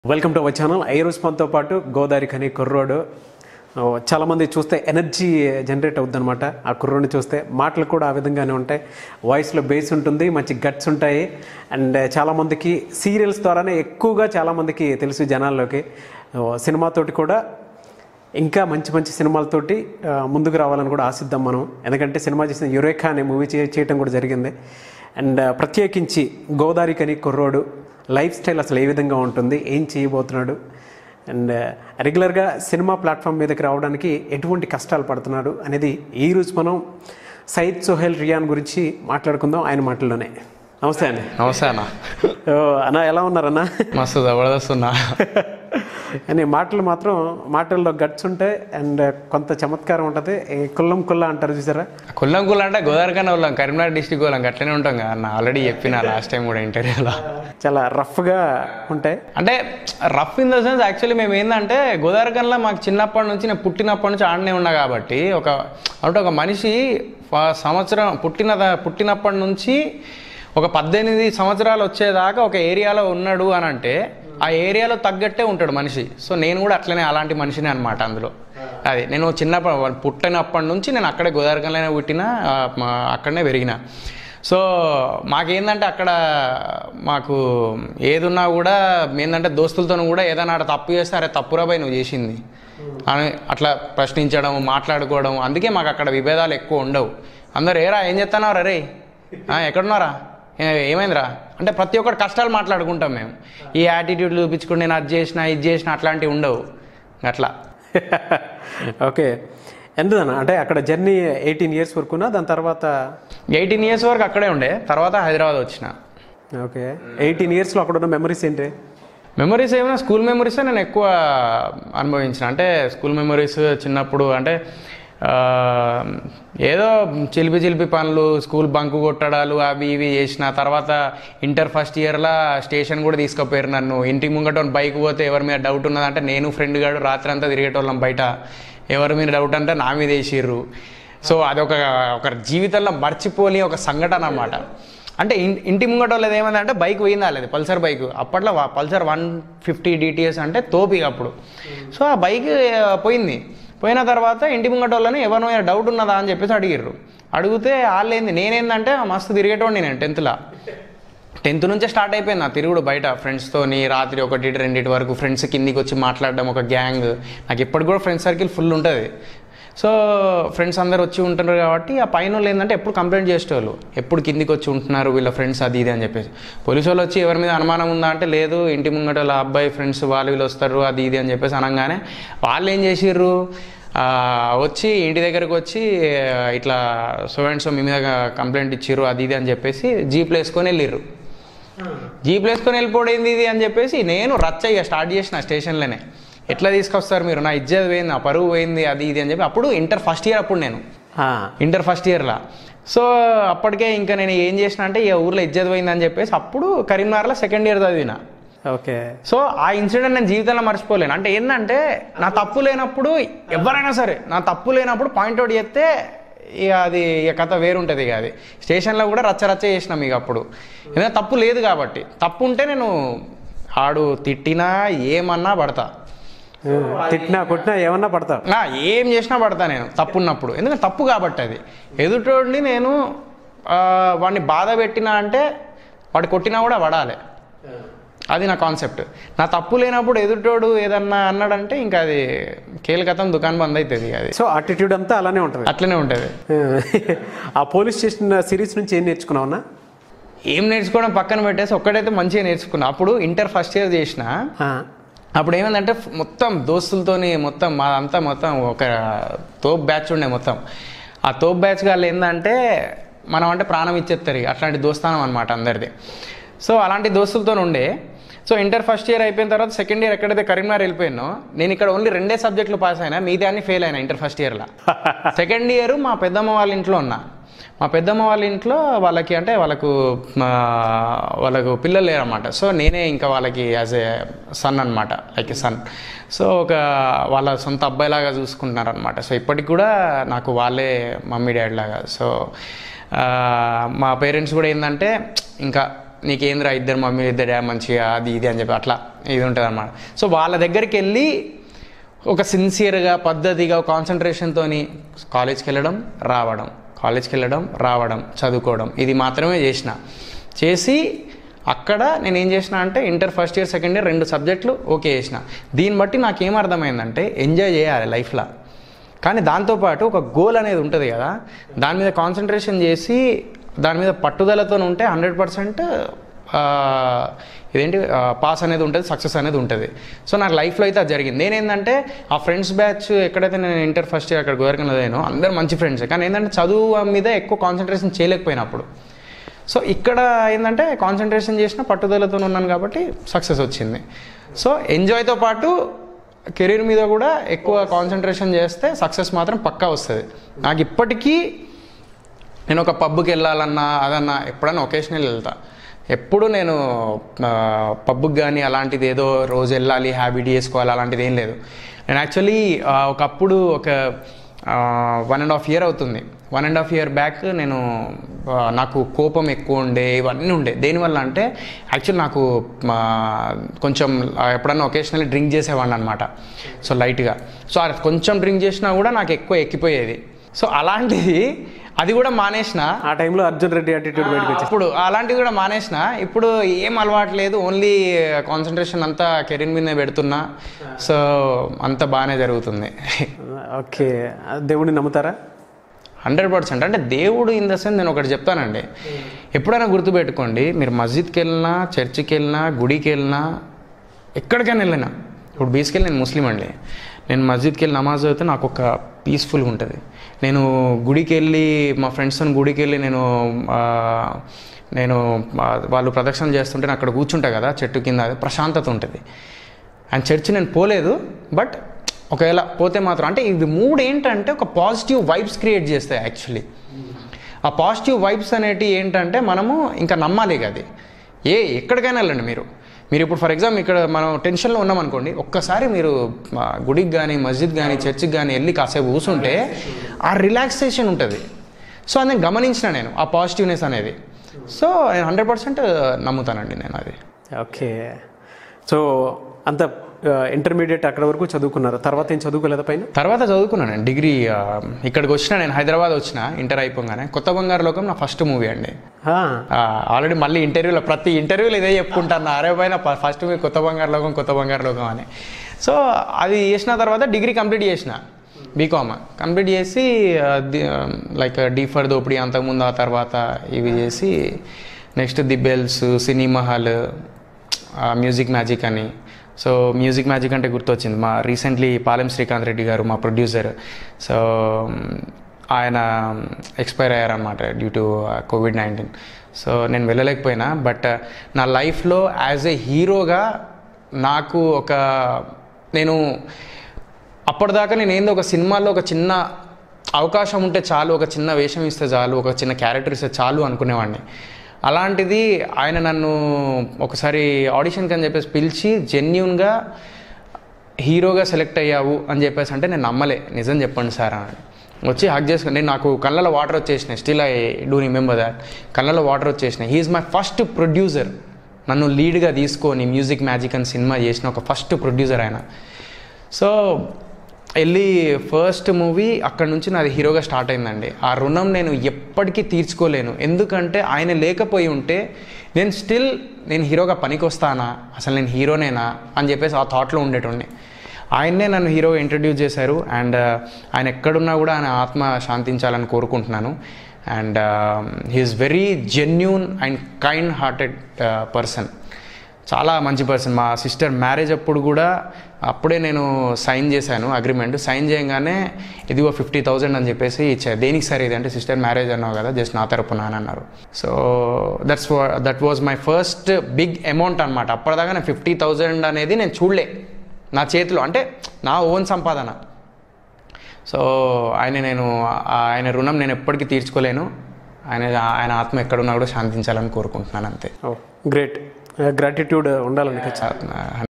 Welcome to our channel ఐరోస్ మనతో పాటు గోదావరి ఖని కుర్రోడు ఓ, చాలామంది చూస్తే ఎనర్జీ జనరేట్ అవుద్ది అనమాట ఆ కుర్రోడిని చూస్తే మాటలు కూడా ఆ విధంగానే ఉంటాయి వాయిస్లో బేస్ ఉంటుంది మంచి గట్స్ ఉంటాయి అండ్ చాలామందికి సీరియల్స్ ద్వారానే ఎక్కువగా చాలామందికి తెలుసు జనాల్లోకి ఓ, సినిమాతోటి కూడా ఇంకా మంచి మంచి సినిమాలతోటి ఆ, ముందుకు రావాలని కూడా ఆశిద్దాం మనం ఎందుకంటే సినిమా చేసిన యురేఖా అనే మూవీ చేయటం కూడా జరిగింది అండ్ ఆ, ప్రత్యేకించి గోదావరి కని కుర్రోడు లైఫ్ స్టైల్ అసలు ఏ విధంగా ఉంటుంది ఏం చేయబోతున్నాడు అండ్ రెగ్యులర్గా సినిమా ప్లాట్ఫామ్ మీదకి రావడానికి ఎటువంటి కష్టాలు పడుతున్నాడు అనేది ఈ రోజు మనం సయద్ సోహెల్ రియాన్ గురించి మాట్లాడుకుందాం ఆయన మాటల్లోనే నమస్తే అండి నమస్తే అన్న ఓ, అన్న ఎలా ఉన్నారన్నా మస్తు జబర్దస్త్ ఉన్నా కానీ మాటలు మాత్రం మాటల్లో గట్స్ ఉంటాయి అండ్ కొంత చమత్కారం ఉంటుంది ఈ కుల్లం కుల్ల అంటారు చూసారా కుల్లం కుల్లం అంటే గోదావరి కన్నా వాళ్ళం కరీంనగర్ డిస్టిక్ వాళ్ళం అట్లనే ఉంటాం కదా అన్న ఆల్రెడీ చెప్పిన లాస్ట్ టైం కూడా ఇంటర్వ్యూలో చాలా రఫ్గా ఉంటాయి అంటే rough in the sense actually మేము ఏంటంటే గోదావరి కన్నా మాకు చిన్నప్పటి నుంచి నేను పుట్టినప్పటి నుంచి ఆడనే ఉన్నా కాబట్టి ఒక అంటే ఒక మనిషి ఫ- సంవత్సరం పుట్టిన ద- పుట్టినప్పటి నుంచి ఒక పద్దెనిమిది సంవత్సరాలు వచ్చేదాకా ఒక ఏరియాలో ఉన్నాడు అని అంటే ఆ ఏరియాలో తగ్గట్టే ఉంటాడు మనిషి సో నేను కూడా అట్లనే అలాంటి మనిషినే అనమాట అందులో అది నేను చిన్నప్పటి వాళ్ళు పుట్టినప్పటి నుంచి నేను అక్కడే గోదావరికంలోనే పుట్టిన ఆ, మా- అక్కడనే పెరిగిన సో మాకేందంటే అక్కడ మాకు ఏదున్నా కూడా ఏంటంటే దోస్తులతో కూడా ఏదైనా ఆడ తప్పు చేస్తే అరే తప్పురాబాయ్ నువ్వు చేసింది అని అట్లా ప్రశ్నించడం మాట్లాడుకోవడం అందుకే మాకు అక్కడ విభేదాలు ఎక్కువ ఉండవు అందరు ఏరా ఏం చేస్తున్నావు రే ఎక్కడున్నారా ఏ- ఏమైందిరా అంటే ప్రతి ఒక్కటి కష్టాలు మాట్లాడుకుంటాం మేము ఈ యాటిట్యూడ్ చూపించుకుని నేను అది చేసిన ఇది చేసిన అట్లాంటివి ఉండవు అట్లా ఓకే ఎంతదన్న అంటే అక్కడ జర్నీ ఎయిటీన్ ఇయర్స్ వరకునా దాని తర్వాత ఎయిటీన్ ఇయర్స్ వరకు అక్కడే ఉండే తర్వాత హైదరాబాద్ వచ్చిన ఓకే ఎయిటీన్ ఇయర్స్లో అక్కడ ఉన్న మెమరీస్ ఏంటి మెమరీస్ ఏమైనా స్కూల్ మెమరీస్ నేను ఎక్కువ అనుభవించిన అంటే స్కూల్ మెమరీస్ చిన్నప్పుడు అంటే ఆ, ఏదో చిలిపి చిలిపి పనులు స్కూల్ బంకు కొట్టడాలు అవి ఇవి చేసిన తర్వాత ఇంటర్ ఫస్ట్ ఇయర్లో స్టేషన్ కూడా తీసుకుపోయారు నన్ను ఇంటి ముంగట బైక్ పోతే ఎవరి మీద డౌట్ ఉన్నదంటే నేను ఫ్రెండ్ గాడు రాత్రి అంతా తిరిగేటోళ్ళం బయట ఎవరి మీద డౌట్ అంటే నా మీద వేసిర్రు సో అదొక ఒక జీవితంలో మర్చిపోని ఒక సంఘటన అన్నమాట అంటే ఇన్- ఇంటి ముంగట వాళ్ళది ఏమైందంటే బైక్ పోయిందా లేదు పల్సర్ బైక్ అప్పట్లో వా- పల్సర్ వన్ ఫిఫ్టీ డిటిఎస్ అంటే తోపి అప్పుడు సో ఆ బైక్ ఆ, పోయింది పోయిన తర్వాత ఇంటి ముంగట వాళ్ళని ఎవరినో డౌట్ ఉన్నదా అని చెప్పేసి అడిగిర్రు అడిగితే వాళ్ళు ఏంది నేనేందంటే మస్తు తిరిగేటోండి నేను టెన్త్లో టెన్త్ నుంచే స్టార్ట్ అయిపోయింది నా తిరుగుడు బయట ఫ్రెండ్స్తోని రాత్రి ఒకటి రెండింటి వరకు ఫ్రెండ్స్ కిందికి వచ్చి మాట్లాడడం ఒక గ్యాంగ్ నాకు ఇప్పటికి కూడా ఫ్రెండ్స్ సర్కిల్ ఫుల్ ఉంటుంది సో ఫ్రెండ్స్ అందరు వచ్చి ఉంటున్నారు కాబట్టి ఆ పైన వాళ్ళు ఏంటంటే ఎప్పుడు కంప్లైంట్ చేసేవాళ్ళు ఎప్పుడు కిందికి వచ్చి ఉంటున్నారు వీళ్ళ ఫ్రెండ్స్ అది ఇది అని చెప్పేసి పోలీసు వాళ్ళు వచ్చి ఎవరి మీద అనుమానం ఉందా అంటే లేదు ఇంటి ముంగట వాళ్ళ అబ్బాయి ఫ్రెండ్స్ వాళ్ళు వీళ్ళు వస్తారు అది ఇది అని చెప్పేసి అనగానే వాళ్ళు ఏం చేసిర్రు ఆ, వచ్చి ఇంటి దగ్గరకు వచ్చి ఆ, ఇట్లా సో అండ్ సో మీ మీద కంప్లైంట్ ఇచ్చిర్రు అది ఇది అని చెప్పేసి జీప్లో వేసుకొని వెళ్ళిర్రు జీప్ వేసుకొని వెళ్ళిపోయింది ఇది అని చెప్పేసి నేను రచ్చ ఇక స్టార్ట్ చేసిన స్టేషన్లోనే ఎట్లా తీసుకొస్తారు మీరు నా ఇజ్జత్ పోయింది నా పరువు పోయింది అది ఇది అని చెప్పి అప్పుడు ఇంటర్ ఫస్ట్ ఇయర్ అప్పుడు నేను ఆ, ఇంటర్ ఫస్ట్ ఇయర్లో సో అప్పటికే ఇంకా నేను ఏం చేసిన అంటే ఈ ఊర్లో ఇజ్జత్ పోయింది అని చెప్పేసి అప్పుడు కరీంనగర్లో సెకండ్ ఇయర్ చదివిన ఓకే సో ఆ ఇన్సిడెంట్ నేను జీవితంలో మర్చిపోలేను అంటే ఏంటంటే నా తప్పు లేనప్పుడు ఎవరైనా సరే నా తప్పు లేనప్పుడు పాయింట్అవుట్ చేస్తే ఇక అది ఇక కథ వేరుంటుంది ఇక అది స్టేషన్లో కూడా రచ్చ రచ్చ చేసినాం ఇక అప్పుడు ఎందుకంటే తప్పు లేదు కాబట్టి తప్పు ఉంటే నేను ఆడు తిట్టినా ఏమన్నా పడతా తిట్టినా కొట్టినా ఏమన్నా పడతావు నా ఏం చేసినా పడతా నేను తప్పు ఉన్నప్పుడు ఎందుకంటే తప్పు కాబట్టి అది ఎదుటోడిని నేను ఆ, వాడిని బాధ పెట్టినా అంటే వాడు కొట్టినా కూడా పడాలి అది నా కాన్సెప్ట్ నా తప్పు లేనప్పుడు ఎదుటోడు ఏదన్నా అన్నాడంటే ఇంకా అది కేలకతం దుకాణం బంద్ అవుతుంది అది సో ఆటిట్యూడ్ అంతా అలానే ఉంటుంది అట్లనే ఉంటుంది ఆ పోలీస్ స్టేషన్ సిరీస్ నుంచి ఏం నేర్చుకున్నావునా ఏం నేర్చుకోవడం పక్కన పెట్టేసి ఒక్కడైతే మంచిగా నేర్చుకున్నా అప్పుడు ఇంటర్ ఫస్ట్ ఇయర్ చేసిన ఆ, అప్పుడు ఏమైందంటే మొత్తం దోస్తులతోని మొత్తం మాదంతా మొత్తం ఒక తోప్ బ్యాచ్ ఉండే మొత్తం ఆ తోప్ బ్యాచ్ వాళ్ళు ఏంటంటే మనం అంటే ప్రాణం ఇచ్చేస్తారు ఇక. అట్లాంటి దోస్తానం అనమాట అందరిది సో అలాంటి దోస్తులతో ఉండే సో ఇంటర్ ఫస్ట్ ఇయర్ అయిపోయిన తర్వాత సెకండ్ ఇయర్ ఎక్కడైతే కరీంనగర్ వెళ్ళిపోయానో నేను ఇక్కడ ఓన్లీ రెండే సబ్జెక్టులు పాస్ అయినా మిగతా అన్ని ఫెయిల్ అయినా ఇంటర్ ఫస్ట్ ఇయర్లో సెకండ్ ఇయర్ మా పెద్దమ్మ వాళ్ళ ఇంట్లో ఉన్నా మా పెద్దమ్మ వాళ్ళ ఇంట్లో వాళ్ళకి అంటే వాళ్ళకు ఆ, వాళ్ళకు పిల్లలు లేరన్నమాట సో నేనే ఇంకా వాళ్ళకి యాజ్ ఏ సన్ అనమాట లైక్ ఏ సన్ సో ఒక వాళ్ళ సొంత అబ్బాయిలాగా చూసుకుంటున్నారనమాట సో ఇప్పటికి కూడా నాకు వాళ్ళే మమ్మీ డాడీ లాగా సో ఆ, మా పేరెంట్స్ కూడా ఏంటంటే ఇంకా నీకేంద్రా ఇద్దరు మమ్మీ ఇద్దరు మంచిగా అది ఇది అని చెప్పి అట్లా ఇది ఉంటుంది అనమాట సో వాళ్ళ దగ్గరికి వెళ్ళి ఒక సిన్సియర్గా పద్ధతిగా కాన్సన్ట్రేషన్తో కాలేజ్కి వెళ్ళడం రావడం కాలేజ్కి వెళ్ళడం రావడం చదువుకోవడం ఇది మాత్రమే చేసిన చేసి అక్కడ నేను ఏం చేసిన అంటే inter first year second year రెండు సబ్జెక్టులు ఓకే చేసిన దీన్ని బట్టి నాకేం అర్థమైందంటే ఎంజాయ్ చేయాలి లైఫ్లో కానీ దాంతోపాటు ఒక గోల్ అనేది ఉంటుంది కదా దాని మీద కాన్సన్ట్రేషన్ చేసి దాని మీద పట్టుదలతో ఉంటే హండ్రెడ్ పర్సెంట్ ఇదేంటి పాస్ అనేది ఉంటుంది సక్సెస్ అనేది ఉంటుంది సో నాకు లైఫ్లో అయితే అది జరిగింది నేనేంటంటే ఆ ఫ్రెండ్స్ బ్యాచ్ ఎక్కడైతే నేను ఇంటర్ ఫస్ట్ ఇయర్ అక్కడ గోరకన్లో లేనో అందరు మంచి ఫ్రెండ్స్ కానీ ఏంటంటే చదువు మీద ఎక్కువ కాన్సన్ట్రేషన్ చేయలేకపోయినప్పుడు సో ఇక్కడ ఏంటంటే కాన్సన్ట్రేషన్ చేసిన పట్టుదలతో ఉన్నాను కాబట్టి సక్సెస్ వచ్చింది సో ఎంజాయ్తో పాటు కెరీర్ మీద కూడా ఎక్కువ కాన్సన్ట్రేషన్ చేస్తే సక్సెస్ మాత్రం పక్కా వస్తుంది నాకు ఇప్పటికీ నేను ఒక పబ్కి వెళ్ళాలన్నా అదన్నా ఎప్పుడన్నా ఒకేషనల్ వెళ్తా ఎప్పుడు నేను పబ్కి కానీ అలాంటిది ఏదో రోజు వెళ్ళాలి హ్యాబిట్ చేసుకోవాలి అలాంటిది ఏం లేదు నేను యాక్చువల్లీ ఒకప్పుడు ఒక వన్ అండ్ హాఫ్ ఇయర్ అవుతుంది one and half year back నేను ఆ, నాకు కోపం ఎక్కువ ఉండే ఇవన్నీ ఉండే దేనివల్ల అంటే యాక్చువల్ నాకు ఆ, కొంచెం ఆ, ఎప్పుడన్నా ఒకేషనల్లీ డ్రింక్ చేసేవాడిని అనమాట సో లైట్గా సో అది కొంచెం డ్రింక్ చేసినా కూడా నాకు ఎక్కువ ఎక్కిపోయేది సో అలాంటిది అది కూడా మానేసిన ఆ టైంలో అర్జున్ రెడ్డి యాటిట్యూడ్ బయటకు వచ్చేసి అప్పుడు అలాంటిది కూడా మానేసిన ఇప్పుడు ఏం అలవాటు లేదు ఓన్లీ కాన్సన్ట్రేషన్ అంతా కెరీర్ మీదనే పెడుతున్నా సో అంత బాగానే జరుగుతుంది ఓకే దేవుడిని నమ్ముతారా హండ్రెడ్ పర్సెంట్ అంటే దేవుడు ఇన్ ద సెన్స్ నేను ఒకటి చెప్తానండి ఎప్పుడైనా గుర్తుపెట్టుకోండి మీరు మస్జిద్కి వెళ్ళినా చర్చికి వెళ్ళినా గుడికి వెళ్ళినా ఎక్కడికైనా వెళ్ళినా ఇప్పుడు బేసికల్ నేను ముస్లిం అండి నేను మస్జిద్కి వెళ్ళి నమాజ్ చదివితే నాకు ఒక పీస్ఫుల్గా ఉంటుంది నేను గుడికి వెళ్ళి మా ఫ్రెండ్స్తో గుడికి వెళ్ళి నేను ఆ, నేను ఆ, వాళ్ళు ప్రదక్షిణ చేస్తుంటే నేను అక్కడ కూర్చుంటా కదా చెట్టు కింద అది ప్రశాంతత ఉంటుంది అండ్ చర్చ్ నేను పోలేదు బట్ ఒకవేళ పోతే మాత్రం అంటే ఇవి మూడు ఏంటంటే ఒక పాజిటివ్ వైబ్స్ క్రియేట్ చేస్తాయి యాక్చువల్లీ ఆ పాజిటివ్ వైబ్స్ అనేటివి ఏంటంటే మనము ఇంకా నమ్మాలి ఇక అది ఏ ఎక్కడికైనా వెళ్ళండి మీరు మీరు ఇప్పుడు ఫర్ ఎగ్జాంపుల్ ఇక్కడ మనం టెన్షన్లో ఉన్నాం అనుకోండి ఒక్కసారి మీరు ఆ, గుడికి కానీ మస్జిద్ కానీ చర్చికి కానీ వెళ్ళి కాసేపు కూర్చుంటే ఆ రిలాక్సేషన్ ఉంటుంది సో అది నేను గమనించిన నేను ఆ పాజిటివ్నెస్ అనేది సో నేను హండ్రెడ్ పర్సెంట్ నమ్ముతానండి నేను అది ఓకే సో అంత ఇంటర్మీడియట్ అక్కడ వరకు చదువుకున్నారు తర్వాత ఏం చదువుకోలేదా పైన తర్వాత చదువుకున్నాను నేను డిగ్రీ ఆ, ఇక్కడికి వచ్చిన నేను హైదరాబాద్ వచ్చిన ఇంటర్ అయిపోగానే కొత్త బంగారు లోకం నా ఫస్ట్ మూవీ అండి ఆ, ఆల్రెడీ మళ్ళీ ఇంటర్వ్యూలో ప్రతి ఇంటర్వ్యూలో ఇదే చెప్పుకుంటాను అరే పైన ఫస్ట్ మూవీ కొత్త బంగారు లోకం కొత్త బంగారు లోకం అని సో అది చేసిన తర్వాత డిగ్రీ కంప్లీట్ చేసిన బీకామ్ కంప్లీట్ చేసి లైక్ డీ ఫర్ దోపిడి అంతకుముందు ఆ తర్వాత ఇవి చేసి next the bells cinema hall music magic అని సో మ్యూజిక్ మ్యాజిక్ అంటే గుర్తొచ్చింది మా రీసెంట్లీ పాలెం శ్రీకాంత్ రెడ్డి గారు మా ప్రొడ్యూసర్ సో ఆయన ఎక్స్పైర్ అయ్యారనమాట due to covid nineteen so నేను వెళ్ళలేకపోయినా బట్ నా లైఫ్లో యాజ్ ఏ హీరోగా నాకు ఒక నేను అప్పటిదాకా నేను ఏందో ఒక సినిమాలో ఒక చిన్న అవకాశం ఉంటే చాలు ఒక చిన్న వేషం ఇస్తే చాలు ఒక చిన్న క్యారెక్టర్ ఇస్తే చాలు అనుకునేవాడిని అలాంటిది ఆయన నన్ను ఒకసారి ఆడిషన్కి అని చెప్పేసి పిలిచి జెన్యున్గా హీరోగా సెలెక్ట్ అయ్యావు అని చెప్పేసి అంటే నేను నమ్మలే నిజం చెప్పండి సార్ అని వచ్చి హక్ చేసుకుని నేను నాకు కళ్ళలో వాటర్ వచ్చేసినాయి still I do remember that కళ్ళలో వాటర్ వచ్చేసినాయి హీఈస్ మై ఫస్ట్ ప్రొడ్యూసర్ నన్ను లీడ్గా తీసుకొని మ్యూజిక్ మ్యాజిక్ అని సినిమా చేసిన ఒక ఫస్ట్ ప్రొడ్యూసర్ ఆయన సో వెళ్ళి ఫస్ట్ మూవీ అక్కడ నుంచి నాది హీరోగా స్టార్ట్ అయిందండి ఆ రుణం నేను ఎప్పటికీ తీర్చుకోలేను ఎందుకంటే ఆయన లేకపోయి ఉంటే నేను స్టిల్ నేను హీరోగా పనికొస్తానా అసలు నేను హీరోనేనా అని చెప్పేసి ఆ థాట్లో ఉండేటోడిని ఆయన్నే నన్ను హీరోగా ఇంట్రడ్యూస్ చేశారు అండ్ ఆయన ఎక్కడున్నా కూడా ఆయన ఆత్మ శాంతించాలని కోరుకుంటున్నాను and he's very genuine and kind hearted person చాలా మంచి పర్సన్ మా సిస్టర్ మ్యారేజ్ అప్పుడు కూడా అప్పుడే నేను సైన్ చేశాను అగ్రిమెంట్ సైన్ చేయగానే ఇదిగో ఫిఫ్టీ థౌజండ్ అని చెప్పేసి ఇచ్చారు దేనికి సార్ ఇది అంటే సిస్టర్ మ్యారేజ్ అన్నావు కదా జస్ట్ నా తరపున అని అన్నారు so that's that was my first big amount అనమాట అప్పటిదాకా నేను ఫిఫ్టీ థౌజండ్ అనేది నేను చూడలే నా చేతిలో అంటే నా ఓన్ సంపాదన సో ఆయన నేను ఆయన రుణం నేను ఎప్పటికీ తీర్చుకోలేను ఆయన ఆయన ఆత్మ ఎక్కడున్నా కూడా శాంతించాలని కోరుకుంటున్నాను అంతే ఓ గ్రేట్ గ్రాటిట్యూడ్ ఉండాలండి ఖచ్చితంగా ఆ,